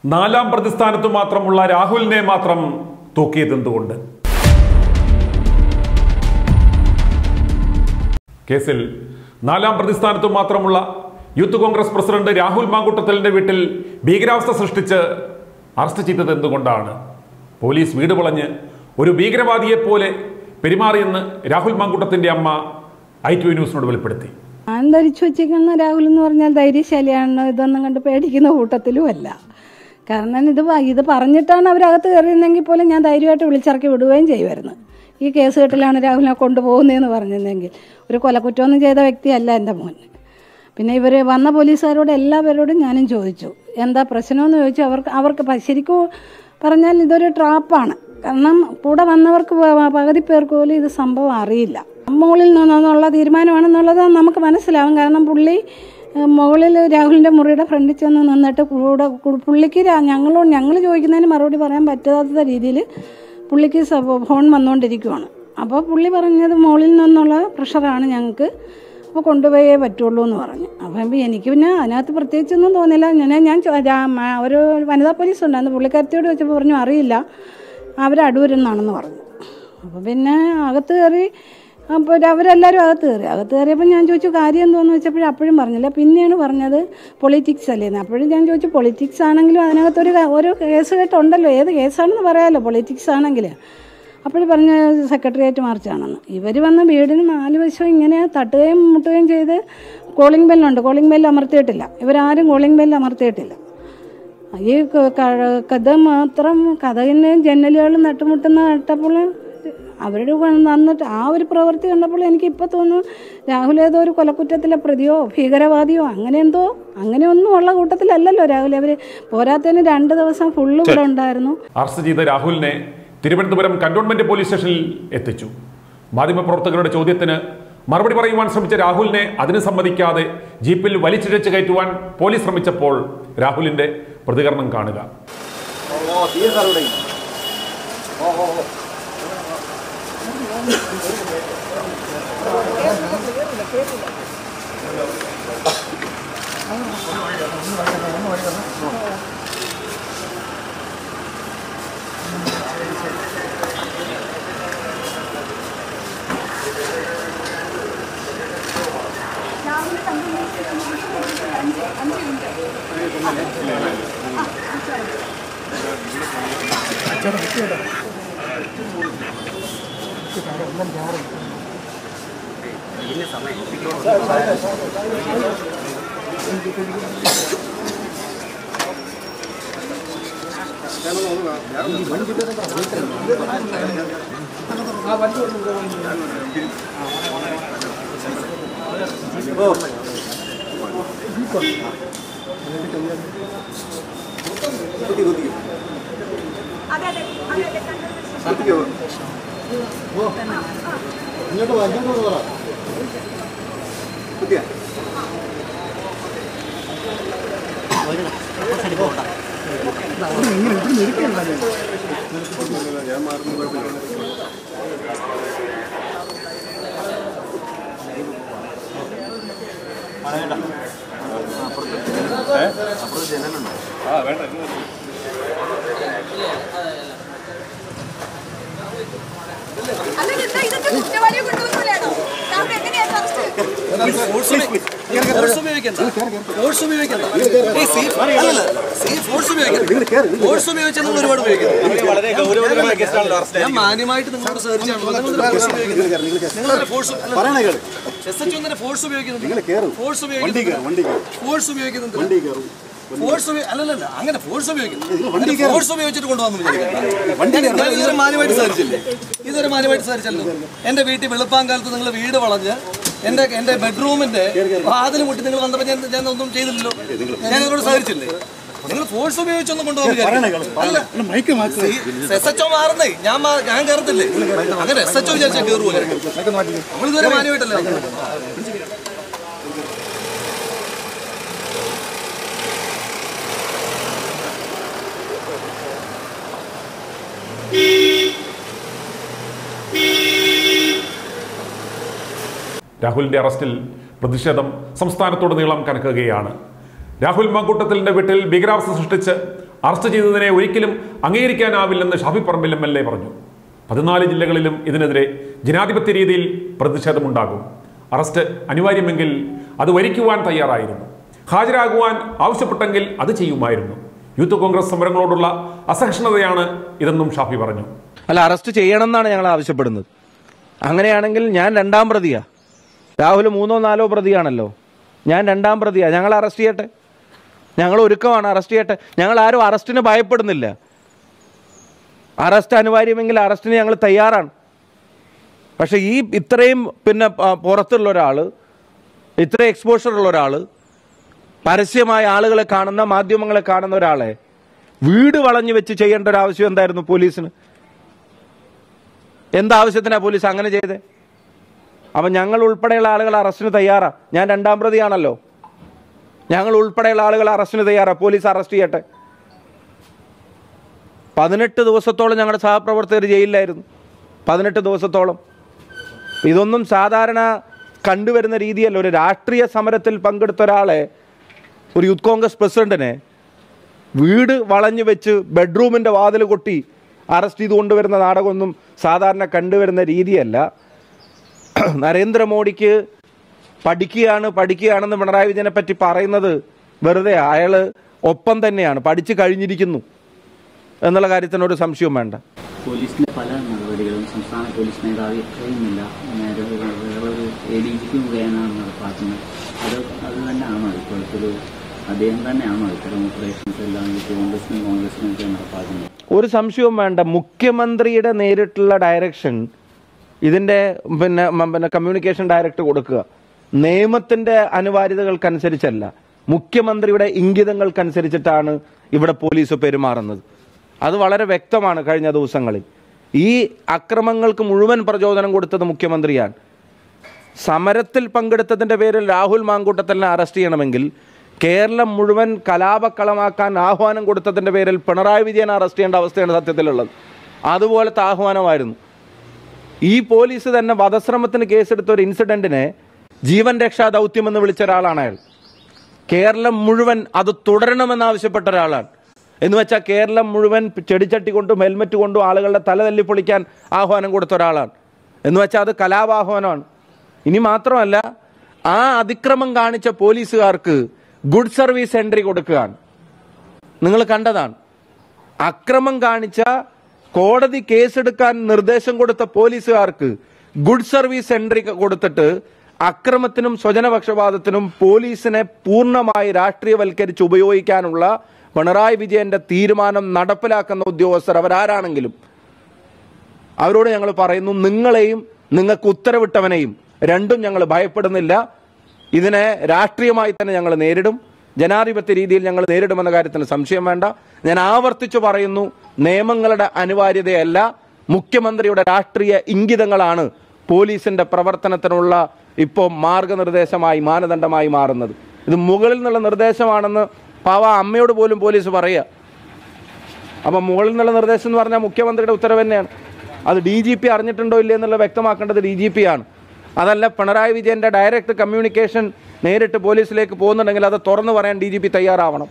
നാലാം പ്രതിസ്ഥാനത്ത് മാത്രമുള്ള രാഹുലിനെ മാത്രം തൂക്കിയതെന്തുകൊണ്ട് കേസിൽ നാലാം പ്രതിസ്ഥാനത്ത് മാത്രമുള്ള യൂത്ത് കോൺഗ്രസ് പ്രസിഡന്റ് രാഹുൽ മാങ്കുട്ടത്തലിന്റെ വീട്ടിൽ ഭീകരാവസ്ഥ സൃഷ്ടിച്ച് അറസ്റ്റ് ചെയ്തത് എന്തുകൊണ്ടാണ് പോലീസ് വീട് വളഞ്ഞ് ഒരു ഭീകരവാദിയെ പോലെ പെരുമാറിയെന്ന് രാഹുൽ മാങ്കുട്ടത്തിന്റെ അമ്മ ഐ ടി ന്യൂസിനോട് വെളിപ്പെടുത്തി ഞാൻ ധരിച്ചു വച്ചിരിക്കുന്ന രാഹുൽ എന്ന് പറഞ്ഞാൽ ധൈര്യശാലിയാണ് ഇതൊന്നും കണ്ട് പേടിക്കുന്ന കൂട്ടത്തിലും അല്ല കാരണം ഇത് പ- ഇത് പറഞ്ഞിട്ടാണ് അവരകത്ത് കയറിയിരുന്നെങ്കിൽ പോലും ഞാൻ ധൈര്യമായിട്ട് വിളിച്ചിറക്കി വിടുകയും ചെയ്യുമായിരുന്നു ഈ കേസ് കെട്ടിലാണ് രാഹുലിനെ കൊണ്ടുപോകുന്നതെന്ന് പറഞ്ഞിരുന്നെങ്കിൽ ഒരു കൊലക്കുറ്റമൊന്നും ചെയ്ത വ്യക്തിയല്ല എൻ്റെ മോൻ പിന്നെ ഇവർ വന്ന പോലീസുകാരോട് എല്ലാവരോടും ഞാനും ചോദിച്ചു എന്താ പ്രശ്നമെന്ന് ചോദിച്ചു അവർക്ക് അവർക്ക് പ- ശരിക്കും പറഞ്ഞാൽ ഇതൊരു ട്രാപ്പാണ് കാരണം കൂടെ വന്നവർക്ക് പ- പകുതി പേർക്ക് പോലും ഇത് സംഭവം അറിയില്ല മുകളിൽ നിന്നുള്ള തീരുമാനമാണെന്നുള്ളത് നമുക്ക് മനസ്സിലാവും കാരണം പുള്ളി ഏഹ്, മുകളിൽ രാഹുലിൻ്റെ മുറിയുടെ ഫ്രണ്ടിൽ ചെന്ന് നിന്നിട്ട് കൂടെ കു- പുള്ളിക്ക് രാ- ഞങ്ങളോട് ഞങ്ങൾ ചോദിക്കുന്നതിന് മറുപടി പറയാൻ പറ്റാത്ത രീതിയിൽ പുള്ളിക്ക് സ- ഫോൺ വന്നുകൊണ്ടിരിക്കുവാണ് അപ്പോൾ പുള്ളി പറഞ്ഞത് മുകളിൽ നിന്നുള്ള പ്രഷറാണ് ഞങ്ങൾക്ക് അപ്പോൾ കൊണ്ടുപോയേ പറ്റുള്ളൂ എന്ന് പറഞ്ഞു അപ്പം എനിക്ക് പിന്നെ അതിനകത്ത് പ്രത്യേകിച്ചൊന്നും തോന്നില്ല ഞാൻ ഞാൻ ചോ- രാ- മ- ഒരു വനിതാ പോലീസ് ഉണ്ടായിരുന്നു പുള്ളിക്കാരത്തിയോട് വെച്ചപ്പോൾ പറഞ്ഞു അറിയില്ല അവർ അടൂരിൽ നിന്നാണെന്ന് പറഞ്ഞു അപ്പോൾ പിന്നെ അകത്ത് കയറി അപ്പോൾ അവരെല്ലാവരും അകത്ത് കയറി അകത്ത് കയറിയപ്പോൾ ഞാൻ ചോദിച്ചു കാര്യം എന്തോന്ന് വെച്ചപ്പോഴും അപ്പോഴും പറഞ്ഞില്ല പിന്നെയാണ് പറഞ്ഞത് പൊളിറ്റിക്സ് അല്ലേന്ന് അപ്പോഴും ഞാൻ ചോദിച്ചു പൊളിറ്റിക്സ് ആണെങ്കിലും അതിനകത്തൊരു ക- ഒരു കേസ് കേട്ടുണ്ടല്ലോ ഏത് കേസാണെന്ന് പറയാമല്ലോ പൊളിറ്റിക്സ് ആണെങ്കിൽ അപ്പോഴും പറഞ്ഞ സെക്രട്ടേറിയറ്റ് മാർച്ചാണെന്ന് ഇവർ വന്ന് വീടിന് നാല് വശം ഇങ്ങനെ തട്ടുകയും മുട്ടുകയും ചെയ്ത് കോളിംഗ് ബെല്ലുണ്ട് കോളിംഗ് ബെല്ല് അമർത്തിയിട്ടില്ല ഇവരാരും കോളിംഗ് ബെല്ല് അമർത്തിയിട്ടില്ല ഈ ക- ക- കഥ മാത്രം കഥകിൻ്റെയും ജനലുകളും നട്ടുമുട്ടുന്ന നട്ടപ്പോൾ അവരുടെ വന്നിട്ട് ആ ഒരു പ്രവൃത്തി കണ്ടപ്പോൾ എനിക്ക് ഇപ്പോൾ തോന്നുന്നു രാഹുൽ ഏതോ ഒരു കൊലക്കുറ്റത്തിലെ പ്രതിയോ ഭീകരവാദിയോ അങ്ങനെ എന്തോ അങ്ങനെ ഒന്നും ഉള്ള കൂട്ടത്തിലല്ലല്ലോ രാഹുൽ അവർ പോരാത്തതിന് രണ്ട് ദിവസം ഫുള്ള് ഇവിടെ ഉണ്ടായിരുന്നു അറസ്റ്റ് ചെയ്ത രാഹുലിനെ തിരുവനന്തപുരം കന്റോൺമെന്റ് പോലീസ് സ്റ്റേഷനിൽ എത്തിച്ചു മാധ്യമപ്രവർത്തകരുടെ ചോദ്യത്തിന് മറുപടി പറയുവാൻ ശ്രമിച്ച രാഹുലിനെ അതിന് സമ്മതിക്കാതെ ജീപ്പിൽ വലിച്ചിഴച്ച് കയറ്റുവാൻ പോലീസ് ശ്രമിച്ചപ്പോൾ രാഹുലിന്റെ പ്രതികരണം കാണുക അല്ലെങ്കിൽ എന്താ ഇതൊക്കെ കുറ്റവാളിയെ കൊണ്ടുവന്നൂലാണോ സാറിന് എങ്ങനെയായിരുന്നു അറസ്റ്റ് ഫോഴ്സ് ഉപയോഗിക്കണ്ട ഫോഴ്സ് ഉപയോഗിക്കണ്ട ഏയ് സീ- അല്ലല്ല, സീ ഫോഴ്സ് ഉപയോഗിക്കണ്ട ഫോഴ്സ് ഉപയോഗിച്ചാൽ നിങ്ങൾ ഒരുപാട് ഉപയോഗിക്കുന്നത് വളരെ ഗൗരവതരമായ കേസാണല്ലോ അറസ്റ്റ് ഞാൻ മാന്യമായിട്ട് നിങ്ങളോട് സെർച്ച് ചെയ്യണം ഫോഴ്സ് ഉപയോഗിക്കുന്നത് നിങ്ങൾ ഫോഴ്സ് പറയണ കേള് എസ് എച്ച് ഒന്നിന്റെ ഫോഴ്സ് ഉപയോഗിക്കുന്നുണ്ട് നിങ്ങൾ കേറും ഫോഴ്സ് വണ്ടി ഉപയോഗിക്കുന്നുണ്ട് കയറും വണ്ടി കയറും ഫോഴ്സ് ഉപയോഗിക്കുന്നുണ്ട് വണ്ടി കയറും ഫോഴ്സ് ഉപയോഗി- അല്ലല്ല അങ്ങനെ ഫോഴ്സ് ഉപയോഗിക്കുന്നു വണ്ടി അങ്ങനെ ഫോഴ്സ് ഉപയോഗിച്ചിട്ട് കൊണ്ടുവന്നു വണ്ടി ഞാൻ ഞാൻ ഇതുവരെ മാന്യമായിട്ട് സാധിച്ചില്ലേ ഇതുവരെ മാന്യമായിട്ട് സാധിച്ചല്ലോ എന്റെ വീട്ടിൽ വെളുപ്പാങ്കാലത്ത് നിങ്ങൾ വീട് വളഞ്ഞ് എന്റെ എന്റെ ബെഡ്റൂമിന്റെ വാതിൽ മുട്ടി നിങ്ങൾ വന്നപ്പോൾ ഞാൻ ഞാൻ ഒന്നും ചെയ്തില്ലല്ലോ ഞാൻ നിങ്ങളോട് സാധിച്ചില്ലേ നിങ്ങൾ ഫോഴ്സ് ഉപയോഗിച്ചൊന്നും കൊണ്ടുപോകുന്നില്ല മൈക്ക് മാറ്റി എസ് എച്ച് ഒ മാറുന്നേ ഞാൻ മാ- ഞാൻ കയറത്തില്ലേ അങ്ങനെ എസ് എച്ച് ഒ വിചാരിച്ചാൽ കയറുമല്ലേ നമ്മൾ ഇതുവരെ മാന്യമായിട്ടല്ലേ വന്നത്? രാഹുലിന്റെ അറസ്റ്റിൽ പ്രതിഷേധം സംസ്ഥാനത്തോടുനീളം കനക്കുകയാണ് രാഹുൽ മങ്കൂട്ടത്തിലിന്റെ വീട്ടിൽ ഭീകരാവസ്ഥ സൃഷ്ടിച്ച് അറസ്റ്റ് ചെയ്തതിനെ ഒരിക്കലും അംഗീകരിക്കാനാവില്ലെന്ന് Shafi Parambil M L A പറഞ്ഞു പതിനാല് ജില്ലകളിലും ഇതിനെതിരെ ജനാധിപത്യ രീതിയിൽ പ്രതിഷേധമുണ്ടാകും അറസ്റ്റ് അനിവാര്യമെങ്കിൽ അത് വരിക്കുവാൻ തയ്യാറായിരുന്നു ഹാജരാകുവാൻ ആവശ്യപ്പെട്ടെങ്കിൽ അത് ചെയ്യുമായിരുന്നു യൂത്ത് കോൺഗ്രസ് സമരങ്ങളോടുള്ള അസഹിഷ്ണുതയാണ് ഇതെന്നും ഷാഫി പറഞ്ഞു അല്ല അറസ്റ്റ് ചെയ്യണം എന്നാണ് ഞങ്ങൾ ആവശ്യപ്പെടുന്നത് അങ്ങനെയാണെങ്കിൽ ഞാൻ രണ്ടാം പ്രതിയാ രാഹുൽ മൂന്നോ നാലോ പ്രതിയാണല്ലോ ഞാൻ രണ്ടാം പ്രതിയാ ഞങ്ങൾ അറസ്റ്റ് ചെയ്യട്ടെ ഞങ്ങൾ ഒരുക്കമാണ് അറസ്റ്റ് ചെയ്യട്ടെ ഞങ്ങൾ ആരും അറസ്റ്റിന് ഭയപ്പെടുന്നില്ല അറസ്റ്റ് അനിവാര്യമെങ്കിൽ അറസ്റ്റിന് ഞങ്ങൾ തയ്യാറാണ് പക്ഷേ ഈ ഇത്രയും പിന്നെ ആ, പുറത്തുള്ള ഒരാൾ ഇത്രയും എക്സ്പോഷർ ഉള്ള ഒരാൾ പരസ്യമായ ആളുകളെ കാണുന്ന മാധ്യമങ്ങളെ കാണുന്ന ഒരാളെ വീട് വളഞ്ഞു വെച്ച് ചെയ്യേണ്ട ഒരു ആവശ്യം എന്തായിരുന്നു പോലീസിന് എന്താവശ്യത്തിനാ പോലീസ് അങ്ങനെ ചെയ്തേ അപ്പൊ ഞങ്ങൾ ഉൾപ്പെടെയുള്ള ആളുകൾ അറസ്റ്റിന് തയ്യാറാ ഞാൻ രണ്ടാം പ്രതിയാണല്ലോ ഞങ്ങൾ ഉൾപ്പെടെയുള്ള ആളുകൾ അറസ്റ്റിന് തയ്യാറാ പോലീസ് അറസ്റ്റ് ചെയ്യട്ടെ പതിനെട്ട് ദിവസത്തോളം ഞങ്ങളുടെ സഹപ്രവർത്തകർ ജയിലിലായിരുന്നു പതിനെട്ട് ദിവസത്തോളം ഇതൊന്നും സാധാരണ കണ്ടുവരുന്ന രീതിയല്ല ഒരു രാഷ്ട്രീയ സമരത്തിൽ പങ്കെടുത്ത ഒരാളെ ഒരു യൂത്ത് കോൺഗ്രസ് പ്രസിഡന്റിനെ വീട് വളഞ്ഞു വെച്ച് ബെഡ്റൂമിന്റെ വാതിൽ കൊട്ടി അറസ്റ്റ് ചെയ്ത് കൊണ്ടുവരുന്ന നാടകമൊന്നും സാധാരണ കണ്ടുവരുന്ന രീതിയല്ല നരേന്ദ്രമോദിക്ക് പഠിക്കുകയാണ് പഠിക്കുകയാണെന്ന് പിണറായി വിജയനെ പറ്റി പറയുന്നത് വെറുതെ അയാള് ഒപ്പം തന്നെയാണ് പഠിച്ചു കഴിഞ്ഞിരിക്കുന്നു എന്നുള്ള കാര്യത്തിന് ഒരു സംശയവും വേണ്ട പോലീസിന്റെ പല നടപടികളും സംസ്ഥാന പോലീസ് മേധാവി കഴിയുന്നില്ല നേരെ വേറൊരു എ ഡി ജിക്ക് മുഖേനയാണ് നടപ്പാക്കുന്നത് അത് അത് തന്നെയാണോ ഇപ്പോഴത്തെ ഒരു അദ്ദേഹം തന്നെയാണോ ഇത്തരം ഓപ്പറേഷൻസ് എല്ലാം ഈ കോൺഗ്രസിനും കോൺഗ്രസിനും ഒക്കെ നടപ്പാക്കുന്നത് ഒരു സംശയവും വേണ്ട മുഖ്യമന്ത്രിയുടെ നേരിട്ടുള്ള ഡയറക്ഷൻ ഇതിന്റെ പിന്നെ മ- പിന്നെ കമ്മ്യൂണിക്കേഷൻ ഡയറക്ടർ കൊടുക്കുക നിയമത്തിന്റെ അനിവാര്യതകൾക്കനുസരിച്ചല്ല മുഖ്യമന്ത്രിയുടെ ഇംഗിതങ്ങൾക്കനുസരിച്ചിട്ടാണ് ഇവിടെ പോലീസ് പെരുമാറുന്നത് അത് വളരെ വ്യക്തമാണ് കഴിഞ്ഞ ദിവസങ്ങളിൽ ഈ അക്രമങ്ങൾക്ക് മുഴുവൻ പ്രചോദനം കൊടുത്തത് മുഖ്യമന്ത്രിയാണ് സമരത്തിൽ പങ്കെടുത്തതിന്റെ പേരിൽ രാഹുൽ മാങ്കൂട്ടത്തലിനെ അറസ്റ്റ് ചെയ്യണമെങ്കിൽ കേരളം മുഴുവൻ കലാപക്കളമാക്കാൻ ആഹ്വാനം കൊടുത്തതിന്റെ പേരിൽ പിണറായി വിജയനെ അറസ്റ്റ് ചെയ്യേണ്ട അവസ്ഥയാണ് സത്യത്തിലുള്ളത് അതുപോലത്തെ ആഹ്വാനമായിരുന്നു ഈ പോലീസ് തന്നെ വധശ്രമത്തിന് കേസെടുത്ത ഒരു ഇൻസിഡന്റിനെ ജീവൻ രക്ഷാ ദൗത്യം എന്ന് വിളിച്ച ഒരാളാണ് അയാൾ കേരളം മുഴുവൻ അത് തുടരണമെന്ന് ആവശ്യപ്പെട്ട ഒരാളാണ് എന്ന് വെച്ചാൽ കേരളം മുഴുവൻ ചെടിച്ചട്ടി കൊണ്ടും ഹെൽമറ്റ് കൊണ്ടും ആളുകളുടെ തല തല്ലിപ്പൊളിക്കാൻ ആഹ്വാനം കൊടുത്ത ഒരാളാണ് എന്ന് വെച്ചാൽ അത് കലാപാഹ്വാനമാണ് ഇനി മാത്രമല്ല ആ അതിക്രമം കാണിച്ച പോലീസുകാർക്ക് ഗുഡ് സർവീസ് എൻട്രി കൊടുക്കുകയാണ് നിങ്ങൾ കണ്ടതാണ് അക്രമം കാണിച്ച കോടതി കേസെടുക്കാൻ നിർദ്ദേശം കൊടുത്ത പോലീസുകാർക്ക് ഗുഡ് സർവീസ് എൻട്രി കൊടുത്തിട്ട് അക്രമത്തിനും സ്വജനപക്ഷപാതത്തിനും പോലീസിനെ പൂർണ്ണമായി രാഷ്ട്രീയവൽക്കരിച്ച് ഉപയോഗിക്കാനുള്ള പിണറായി വിജയന്റെ തീരുമാനം നടപ്പിലാക്കുന്ന ഉദ്യോഗസ്ഥർ അവരാരാണെങ്കിലും അവരോട് ഞങ്ങൾ പറയുന്നു നിങ്ങളെയും നിങ്ങൾക്ക് ഉത്തരവിട്ടവനെയും രണ്ടും ഞങ്ങൾ ഭയപ്പെടുന്നില്ല ഇതിനെ രാഷ്ട്രീയമായി തന്നെ ഞങ്ങൾ നേരിടും ജനാധിപത്യ രീതിയിൽ ഞങ്ങൾ നേരിടുമെന്ന കാര്യത്തിന് സംശയം വേണ്ട ഞാൻ ആവർത്തിച്ചു പറയുന്നു നിയമങ്ങളുടെ അനിവാര്യതയല്ല മുഖ്യമന്ത്രിയുടെ രാഷ്ട്രീയ ഇംഗിതങ്ങളാണ് പോലീസിന്റെ പ്രവർത്തനത്തിനുള്ള ഇപ്പോൾ മാർഗനിർദ്ദേശമായി മാനദണ്ഡമായി മാറുന്നത് ഇത് മുകളിൽ നിന്നുള്ള നിർദ്ദേശമാണെന്ന് പാവ അമ്മയോട് പോലും പോലീസ് പറയുക അപ്പം മുകളിൽ നിന്നുള്ള നിർദ്ദേശം എന്ന് പറഞ്ഞാൽ മുഖ്യമന്ത്രിയുടെ ഉത്തരവ് തന്നെയാണ് അത് ഡി ജി പി അറിഞ്ഞിട്ടുണ്ടോ ഇല്ലേ എന്നുള്ളത് വ്യക്തമാക്കേണ്ടത് ഡി ജി പി ആണ് അതല്ല പിണറായി വിജയന്റെ ഡയറക്റ്റ് കമ്മ്യൂണിക്കേഷൻ നേരിട്ട് പോലീസിലേക്ക് പോകുന്നുണ്ടെങ്കിൽ അത് തുറന്നു പറയാൻ ഡി ജി പി തയ്യാറാവണം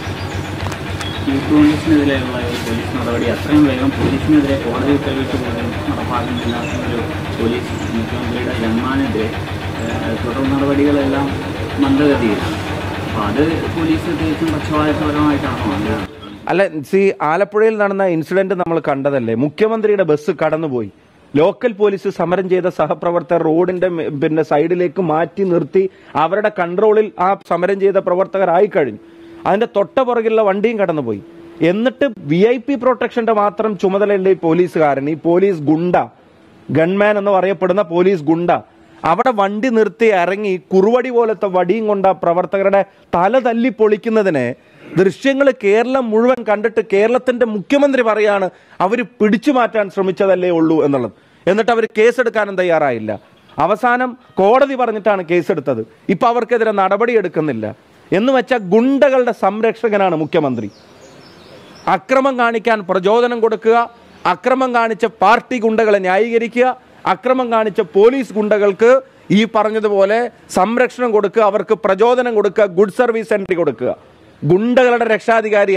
യൂത്ത് കോൺഗ്രസിനെതിരെയുള്ള ഒരു പോലീസ് നടപടി അത്രയും വേഗം പോലീസിനെതിരെ കോടതി ഉത്തരവിട്ട് പോലും നടപ്പാക്കുന്നില്ല എന്നൊരു പോലീസ് മുഖ്യമന്ത്രിയുടെ ജന്മാനെതിരെ ഏഹ്, തുടർ നടപടികളെല്ലാം മന്ദഗതിയിലാണ് അപ്പോൾ അത് പോലീസ് തികച്ചും പക്ഷപാതപരമായിട്ടാണോ അങ്ങനെ അല്ല സി ആലപ്പുഴയിൽ നടന്ന ഇൻസിഡന്റ് നമ്മൾ കണ്ടതല്ലേ മുഖ്യമന്ത്രിയുടെ ബസ് കടന്നുപോയി ലോക്കൽ പോലീസ് സമരം ചെയ്ത സഹപ്രവർത്തകർ റോഡിന്റെ മെ- പിന്നെ സൈഡിലേക്ക് മാറ്റി നിർത്തി അവരുടെ കൺട്രോളിൽ ആ സമരം ചെയ്ത പ്രവർത്തകരായി കഴിഞ്ഞു അതിന്റെ തൊട്ട പുറകിലുള്ള വണ്ടിയും കടന്നുപോയി എന്നിട്ട് വി ഐ പി പ്രൊട്ടക്ഷന്റെ മാത്രം ചുമതലയുള്ള ഈ പോലീസുകാരൻ ഈ പോലീസ് ഗുണ്ട ഗൺമാൻ എന്ന് പറയപ്പെടുന്ന പോലീസ് ഗുണ്ട അവിടെ വണ്ടി നിർത്തി ഇറങ്ങി കുറുവടി പോലത്തെ വടിയും കൊണ്ട് ആ പ്രവർത്തകരുടെ തല തല്ലി പൊളിക്കുന്നതിനെ ദൃശ്യങ്ങൾ കേരളം മുഴുവൻ കണ്ടിട്ട് കേരളത്തിന്റെ മുഖ്യമന്ത്രി പറയാണ് അവർ പിടിച്ചു മാറ്റാൻ ശ്രമിച്ചതല്ലേ ഉള്ളൂ എന്നുള്ളത് എന്നിട്ട് അവർ കേസെടുക്കാനും തയ്യാറായില്ല അവസാനം കോടതി പറഞ്ഞിട്ടാണ് കേസെടുത്തത് ഇപ്പൊ അവർക്കെതിരെ നടപടി എടുക്കുന്നില്ല എന്ന് വെച്ചാൽ ഗുണ്ടകളുടെ സംരക്ഷകനാണ് മുഖ്യമന്ത്രി അക്രമം കാണിക്കാൻ പ്രചോദനം കൊടുക്കുക അക്രമം കാണിച്ച പാർട്ടി ഗുണ്ടകളെ ന്യായീകരിക്കുക അക്രമം കാണിച്ച പോലീസ് ഗുണ്ടകൾക്ക് ഈ പറഞ്ഞതുപോലെ സംരക്ഷണം കൊടുക്കുക അവർക്ക് പ്രചോദനം കൊടുക്കുക ഗുഡ് സർവീസ് എൻട്രി കൊടുക്കുക ഗുണ്ടകളുടെ രക്ഷാധികാരിയാണ്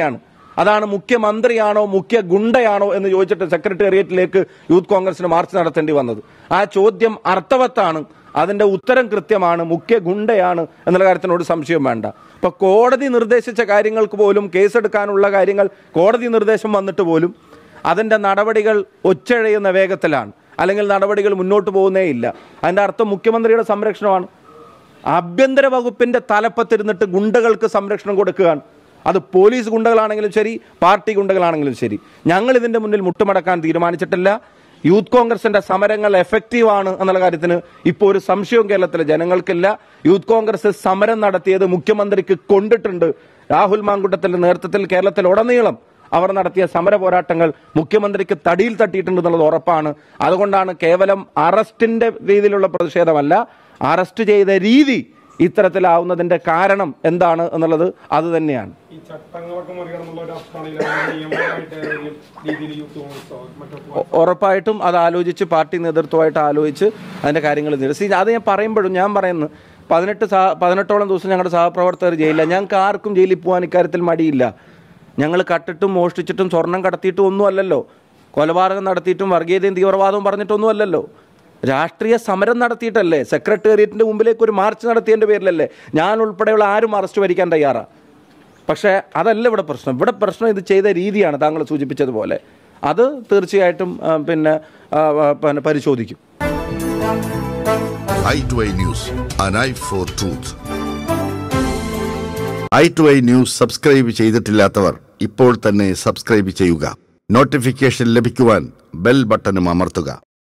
അതാണ് മുഖ്യമന്ത്രിയാണോ മുഖ്യ ഗുണ്ടയാണോ എന്ന് ചോദിച്ചിട്ട് സെക്രട്ടേറിയറ്റിലേക്ക് യൂത്ത് കോൺഗ്രസിന് മാർച്ച് നടത്തേണ്ടി വന്നത് ആ ചോദ്യം അർത്ഥവത്താണ് അതിന്റെ ഉത്തരം കൃത്യമാണ് മുഖ്യ ഗുണ്ടയാണ് എന്നുള്ള കാര്യത്തിനോട് സംശയം വേണ്ട ഇപ്പൊ കോടതി നിർദ്ദേശിച്ച കാര്യങ്ങൾക്ക് പോലും കേസെടുക്കാനുള്ള കാര്യങ്ങൾ കോടതി നിർദ്ദേശം വന്നിട്ട് പോലും അതിന്റെ നടപടികൾ ഒച്ചഴയുന്ന വേഗത്തിലാണ് അല്ലെങ്കിൽ നടപടികൾ മുന്നോട്ട് പോകുന്നേ ഇല്ല അതിന്റെ അർത്ഥം മുഖ്യമന്ത്രിയുടെ സംരക്ഷണമാണ് ആഭ്യന്തര വകുപ്പിന്റെ തലപ്പത്തിരുന്നിട്ട് ഗുണ്ടകൾക്ക് സംരക്ഷണം കൊടുക്കുകയാണ് അത് പോലീസ് ഗുണ്ടകളാണെങ്കിലും ശരി പാർട്ടി ഗുണ്ടകളാണെങ്കിലും ശരി ഞങ്ങൾ ഇതിന്റെ മുന്നിൽ മുട്ടുമടക്കാൻ തീരുമാനിച്ചിട്ടില്ല യൂത്ത് കോൺഗ്രസിന്റെ സമരങ്ങൾ എഫക്റ്റീവ് ആണ് എന്നുള്ള കാര്യത്തിന് ഇപ്പോൾ ഒരു സംശയവും കേരളത്തിലെ ജനങ്ങൾക്കില്ല യൂത്ത് കോൺഗ്രസ് സമരം നടത്തിയത് മുഖ്യമന്ത്രിക്ക് കൊണ്ടിട്ടുണ്ട് രാഹുൽ മാങ്കുട്ടത്തിന്റെ നേതൃത്വത്തിൽ കേരളത്തിലുടനീളം അവർ നടത്തിയ സമര പോരാട്ടങ്ങൾ മുഖ്യമന്ത്രിക്ക് തടിയിൽ തട്ടിയിട്ടുണ്ട് എന്നുള്ളത് ഉറപ്പാണ് അതുകൊണ്ടാണ് കേവലം അറസ്റ്റിന്റെ രീതിയിലുള്ള പ്രതിഷേധമല്ല അറസ്റ്റ് ചെയ്ത രീതി ഇത്തരത്തിലാവുന്നതിന്റെ കാരണം എന്താണ് എന്നുള്ളത് അത് തന്നെയാണ് ഈ ചട്ടങ്ങളൊക്കെ മറികടന്നുള്ള ഒരു അർത്ഥമാണെങ്കിൽ നിയമപരമായിട്ട് ഏതെങ്കിലും രീതിയിൽ യൂത്ത് കോൺഗ്രസോ മറ്റോ ഉ- ഉറപ്പായിട്ടും അത് ആലോചിച്ച് പാർട്ടി നേതൃത്വമായിട്ട് ആലോചിച്ച് അതിന്റെ കാര്യങ്ങൾ നിരസി അത് ഞാൻ പറയുമ്പോഴും ഞാൻ പറയുന്നു പതിനെട്ട് സഹ പതിനെട്ടോളം ദിവസം ഞങ്ങളുടെ സഹപ്രവർത്തകർ ജയിലില്ല ഞങ്ങൾക്ക് ആർക്കും ജയിലിൽ പോകാൻ ഇക്കാര്യത്തിൽ മടിയില്ല ഞങ്ങൾ കട്ടിട്ടും മോഷ്ടിച്ചിട്ടും സ്വർണം കടത്തിയിട്ടും ഒന്നും അല്ലല്ലോ കൊലപാതകം നടത്തിയിട്ടും വർഗീയതയും തീവ്രവാദവും പറഞ്ഞിട്ടൊന്നും അല്ലല്ലോ രാഷ്ട്രീയ സമരം നടത്തിയിട്ടല്ലേ സെക്രട്ടേറിയറ്റിന്റെ മുമ്പിലേക്ക് ഒരു മാർച്ച് നടത്തിയതിന്റെ പേരിലല്ലേ ഞാൻ ഉൾപ്പെടെയുള്ള ആരും അറസ്റ്റ് വരിക്കാൻ തയ്യാറാ പക്ഷേ അതല്ല ഇവിടെ പ്രശ്നം ഇവിടെ പ്രശ്നം ഇത് ചെയ്ത രീതിയാണ് താങ്കൾ സൂചിപ്പിച്ചതുപോലെ അത് തീർച്ചയായിട്ടും ആ, പിന്നെ ആ, ആ, പിന്നെ പരിശോധിക്കും eye to eye news an eye for truth eye to eye news subscribe ചെയ്തിട്ടില്ലാത്തവർ ഇപ്പോൾ തന്നെ സബ്സ്ക്രൈബ് ചെയ്യുക നോട്ടിഫിക്കേഷൻ ലഭിക്കുവാൻ ബെൽ ബട്ടണും അമർത്തുക